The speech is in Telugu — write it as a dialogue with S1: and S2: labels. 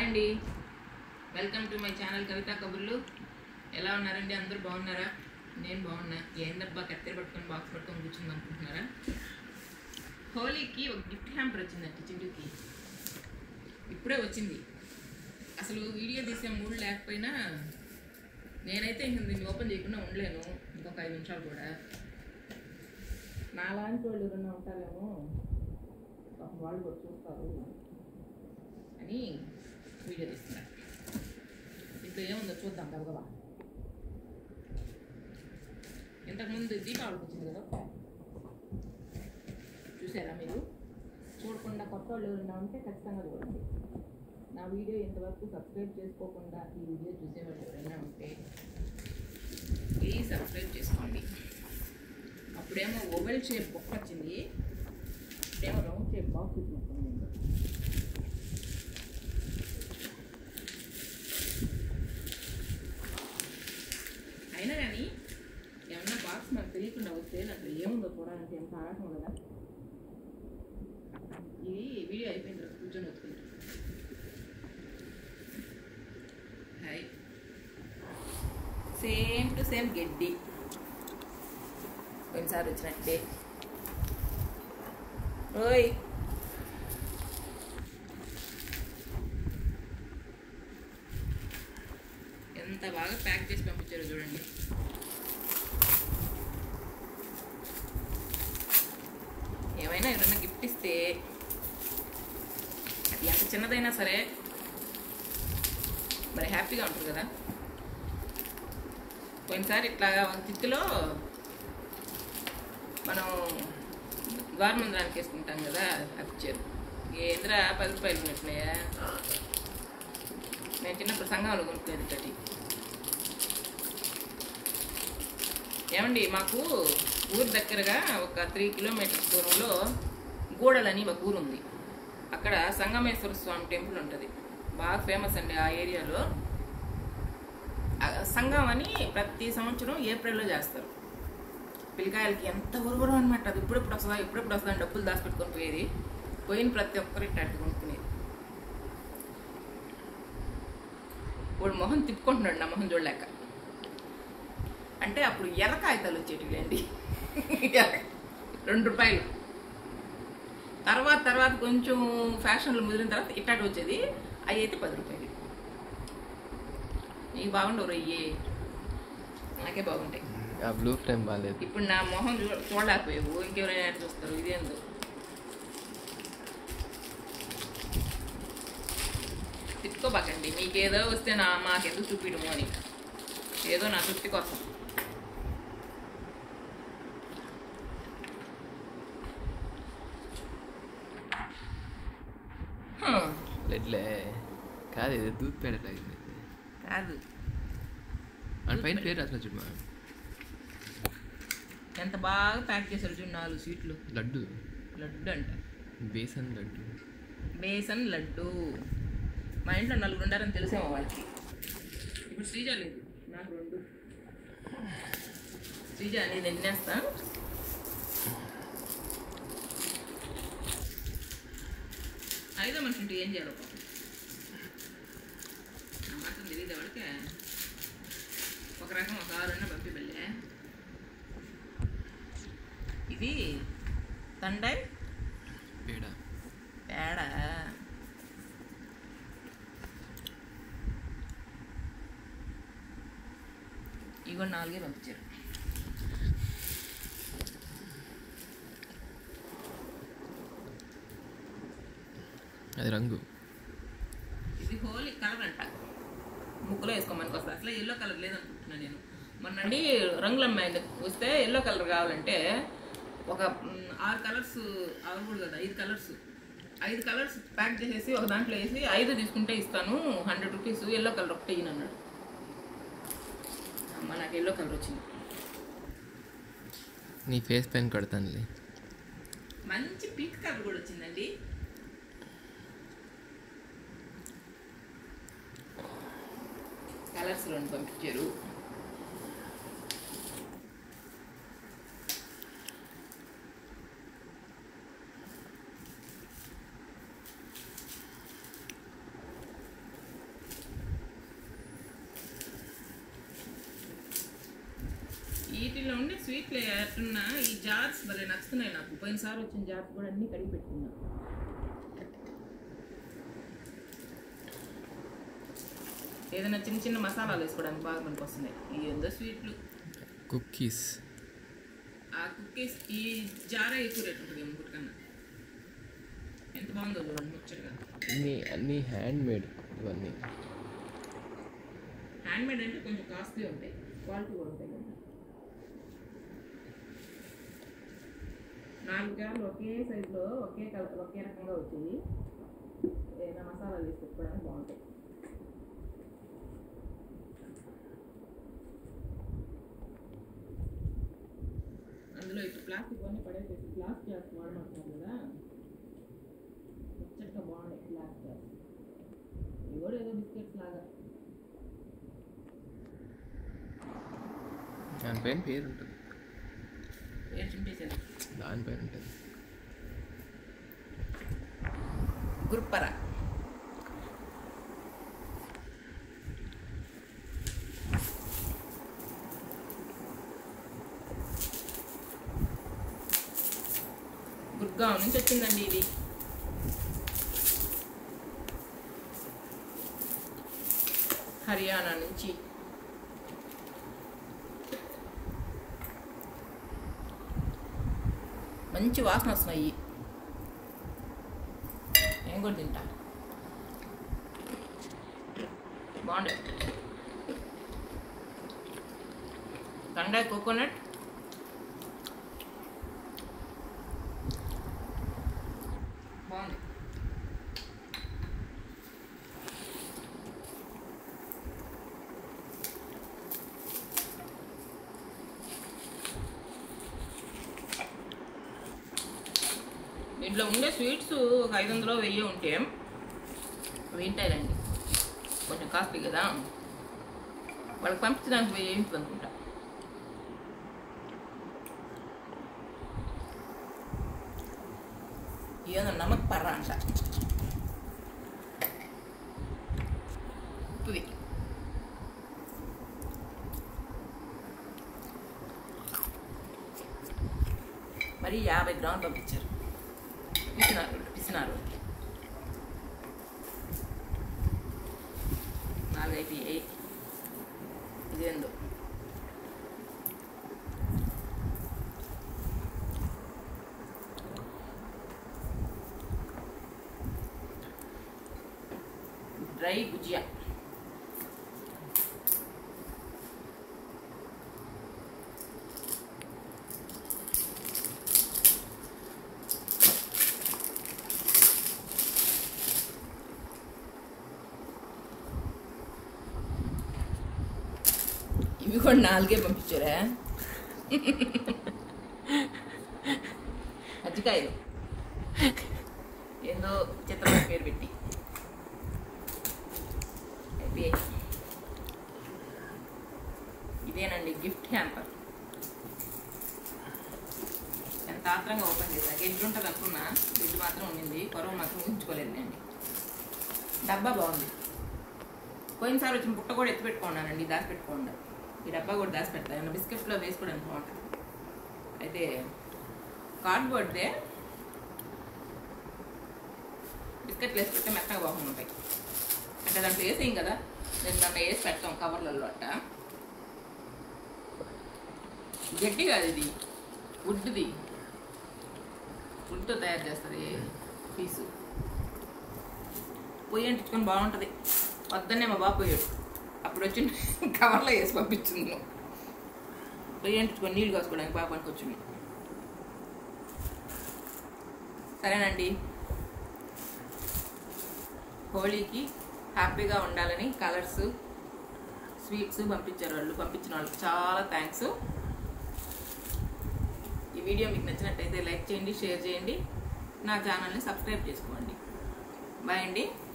S1: అండి welcome to my channel Kavitha Kaburlu ఎలా ఉన్నారండి అందరూ బాగున్నారా నేను బాగున్నా ఏందబ్బా కత్తెర పట్టుకొని బాక్స్ పట్టుకొని కూర్చుంది అనుకుంటున్నారా హోలీకి ఒక గిఫ్ట్ హ్యాంపర్ వచ్చిందండి చింటూకి ఇప్పుడే వచ్చింది అసలు వీడియో తీసే మూడు లేకపోయినా నేనైతే ఇంక దీన్ని ఓపెన్ చేయకుండా ఉండలేను ఇంకొక ఐదు నిమిషాలు కూడా నాలాంటి వాళ్ళు ఎవరన్నా ఉంటారేమో పాపం వాళ్ళు కూడా చూస్తారు అని వీడియో తీస్తున్నారు ఇప్పుడు ఏముందో చూద్దాం గబగబా ఇంతకుముందు దీపావళికి వచ్చింది కదా చూసారా మీరు చూడకుండా కొత్త వాళ్ళు ఎవరైనా ఉంటే ఖచ్చితంగా చూడండి నా వీడియో ఇంతవరకు సబ్స్క్రైబ్ చేసుకోకుండా ఈ వీడియో చూసేవాళ్ళు ఎవరైనా ఉంటే ప్లీజ్ సబ్స్క్రైబ్ చేసుకోండి అప్పుడేమో ఓవెల్ షేప్ బొక్క వచ్చింది ఇప్పుడేమో రౌండ్ షేప్ బాక్స్ వచ్చినట్టుంది అయినా కానీ ఏమన్నా బాక్స్ మనకు తెలియకుండా వస్తే దాంట్లో ఏముందో చూడాలంటే ఎంత ఆరాటం కదా ఇది వీడియో అయిపోయిన తర్వాత కూర్చొని వస్తుంది హాయ్ సేమ్ టు సేమ్ గడ్డి కొన్నిసారి వచ్చినట్టే ఓయ్ ఎంత బాగా ప్యాక్ చేసి పంపించారో చూడండి ఏమైనా ఎవరైనా గిఫ్ట్ ఇస్తే అది ఎంత చిన్నదైనా సరే మరి హ్యాపీగా ఉంటుంది కదా పోయినసారి ఇట్లా తిత్తిలో మనం గవర్నమెంట్ వేసుకుంటాం కదా అది ఇచ్చారు ఏంద్రా పది రూపాయలు ఉన్నట్టున్నాయా నేను చిన్నప్పుడు సంఘంలో కొనుక్కునేది కట్టి ఏమండి మాకు ఊరు దగ్గరగా ఒక త్రీ కిలోమీటర్స్ దూరంలో గూడలని ఒక ఊరు ఉంది అక్కడ సంగమేశ్వర స్వామి టెంపుల్ ఉంటుంది బాగా ఫేమస్ అండి ఆ ఏరియాలో ఆ సంగం అని ప్రతి సంవత్సరం ఏప్రిల్లో చేస్తారు పిల్లకాయలకి ఎంత ఉరువురు అనమాట అది ఇప్పుడెప్పుడు వస్తుందా ఎప్పుడెప్పుడు వస్తుందా అని డబ్బులు దాచిపెట్టుకొని పోయేది పోయిన ప్రతి ఒక్కరు ఇట్టాటి కొనుక్కునేది వాడు మొహం తిప్పుకుంటున్నాడు నా మొహం చూడలేక అంటే అప్పుడు ఎర్ర కాగితాలు వచ్చేటివి రెండు రూపాయలు తర్వాత తర్వాత కొంచెం ఫ్యాషన్లు ముదిరిన తర్వాత ఇట్టాటి వచ్చేది అవి అయితే పది రూపాయలు నీకు బాగుండవు రొయ్యి నాకే బాగుంటాయి
S2: ఆ బ్లూ ఫ్రేమ్ బాగాలేదు
S1: ఇప్పుడు నా మొహం చూ చూడలేకపోయావు ఇంకెవరైనా చూస్తారు ఇదేందో తిట్టుకోబాకండి మీకేదో వస్తే నా మాకెందుకు చూపించము అని ఏదో నా తృప్తి కోసం హ్మ్,
S2: లెడ్లే కాదు ఇది దూద్ పేడ తాగింది
S1: కాదు
S2: అని పైన పేరు రాసిన చూడు మా
S1: ఎంత బాగా ప్యాక్ చేశారు చూడు నాలుగు స్వీట్లు
S2: లడ్డు
S1: లడ్డు అంట
S2: బేసన్ లడ్డు
S1: బేసన్ లడ్డు మా ఇంట్లో నలుగురు ఉండారని తెలిసేమో వాళ్ళకి ఇప్పుడు శ్రీజ లేదు నాకు రెండు శ్రీజ నేను ఎన్నేస్తా ఐదో మనిషి ఉంటే ఏం చేయాలి పాపం? ఆ మాత్రం తెలియదు వాడికి ఒక రకం ఒక ఆరున్న పంపి వెళ్ళే ఇది తండాయి
S2: పేడ
S1: పేడ ఇగో నాలుగే పంపించారు
S2: అది రంగు
S1: ఇది హోలీ కలర్ అంట ముక్కులో వేసుకోమనికి వస్తుంది అసలు ఎల్లో కలర్ లేదనుకుంటున్నాను నేను మొన్నండి రంగుల అమ్మాయి వస్తే ఎల్లో కలర్ కావాలంటే ఒక మ్, ఆరు కలర్స్ ఆరు కూడా కదా ఐదు కలర్స్ ఐదు కలర్స్ ప్యాక్ చేసేసి ఒక దాంట్లో వేసి ఐదు తీసుకుంటే ఇస్తాను హండ్రెడ్ రూపీస్ ఎల్లో కలర్ ఒకటి ఇయ్యను అన్నాడు అమ్మ నాకు ఎల్లో కలర్ వచ్చింది
S2: నీ ఫేస్ పెయిన్ కొడతానులే
S1: మంచి పింక్ కలర్ కూడా వచ్చిందండి కలర్స్ రెండు పంపించారు స్వీట్లు ఎట్టున్నా ఈ జార్స్ భలే నచ్చుతున్నాయి నాకు పోయినసారి వచ్చిన జార్స్ కూడా అన్నీ కడిగి పెట్టుకున్నా ఏదైనా చిన్న చిన్న మసాలాలు వేసుకోవడానికి బాగా మనకు వస్తున్నాయి ఈ ఎందో స్వీట్లు
S2: కుక్కీస్
S1: ఆ కుక్కీస్ ఈ జార ఎక్కువ రేట్ ఉంటుంది ఇంకొకటికన్నా ఎంత బాగుందో చూడండి ముచ్చటగా
S2: అన్నీ అన్నీ హ్యాండ్ మేడ్ ఇవన్నీ
S1: హ్యాండ్ మేడ్ అంటే కొంచెం కాస్ట్లీ ఉంటాయి క్వాలిటీ కూడా ఉంటాయి కదా నాలుగు జార్లు ఒకే సైజులో ఒకే కలర్ ఒకే రకంగా వచ్చాయి ఏదైనా మసాలా వేసి పెట్టుకోవడానికి బాగుంటాయి అందులో ఇప్పుడు ప్లాస్టిక్ అన్నీ పడేసేసి గ్లాస్ జార్స్ వాడమంటున్నారు కదా ముచ్చటగా బాగున్నాయి గ్లాస్ జార్స్ ఇవి కూడా ఏదో బిస్కెట్స్ లాగా
S2: దానిపైన పేరు ఉంటుంది
S1: ఏం చింపేసేది
S2: దానిపైన ఉంటుంది
S1: గురుపర గుర్గావ్ నుంచి వచ్చిందండి ఇది హర్యానా నుంచి మంచి వాసన వస్తున్నాయి నేను కూడా తింటా బాగుండే తండా కోకోనట్ బాగుంది దీంట్లో ఉండే స్వీట్స్ ఒక ఐదు వందలు వెయ్యి ఉంటే వింటాయిలండి కొంచెం కాస్ట్లీ కదా వాళ్ళకి పంపించడానికి వెయ్యి ఏంటి అనుకుంటా ఏదో నమక్ పర్ర అంట ఉప్పుది మరి యాభై గ్రాములు పంపించారు పిసినారు పిసినారు నాలుగైదు ఏ- ఇదేందో డ్రై గుజియా ఇవి కూడా నాలుగే పంపించారా కజ్జికాయలు ఏందో చిత్రం పేరు పెట్టి అయిపోయాయి ఇదేనండి గిఫ్ట్ హ్యాంపర్ ఎంత ఆత్రంగా ఓపెన్ చేశా గిడ్డు ఉంటుంది అనుకున్నా గిడ్డు మాత్రం ఉండింది కొరవ మాత్రం ఉంచుకోలేదు అండి డబ్బా బాగుంది పోయినసారి వచ్చిన పుట్ట కూడా ఎత్తి పెట్టుకున్నానండి దాచి పెట్టుకోండి ఈ డబ్బా కూడా దాచి పెడతా ఏమన్నా బిస్కెట్లో వేసుకోవడానికి బాగుంటుంది అయితే కార్డ్బోర్డ్దే బిస్కెట్లు వేసి పెడితే మెత్తగా బాగుంటాయి ఉంటాయి అంటే దాంట్లో వేసేయం కదా నేను దాంట్లో వేసి పెడతాం కవర్లలో అట్ట గట్టి కాదు ఇది వుడ్ది వుడ్తో తయారు చేస్తుంది పీసు పొయ్యి అంటించుకొని బాగుంటుంది వద్దనే మా బాబు పోయాడు అప్పుడు వచ్చి కవర్లో వేసి పంపించింది నువ్వు పొయ్యి అంటించుకొని నీళ్ళు కాసుకోవడానికి బాగా పనికొచ్చింది సరేనండి హోళీకి హ్యాపీగా ఉండాలని కలర్స్ స్వీట్స్ పంపించారు వాళ్ళు పంపించిన వాళ్ళకి చాలా థ్యాంక్స్ ఈ వీడియో మీకు నచ్చినట్టయితే లైక్ చేయండి షేర్ చేయండి నా ఛానల్ని సబ్స్క్రైబ్ చేసుకోండి బాయ్ అండి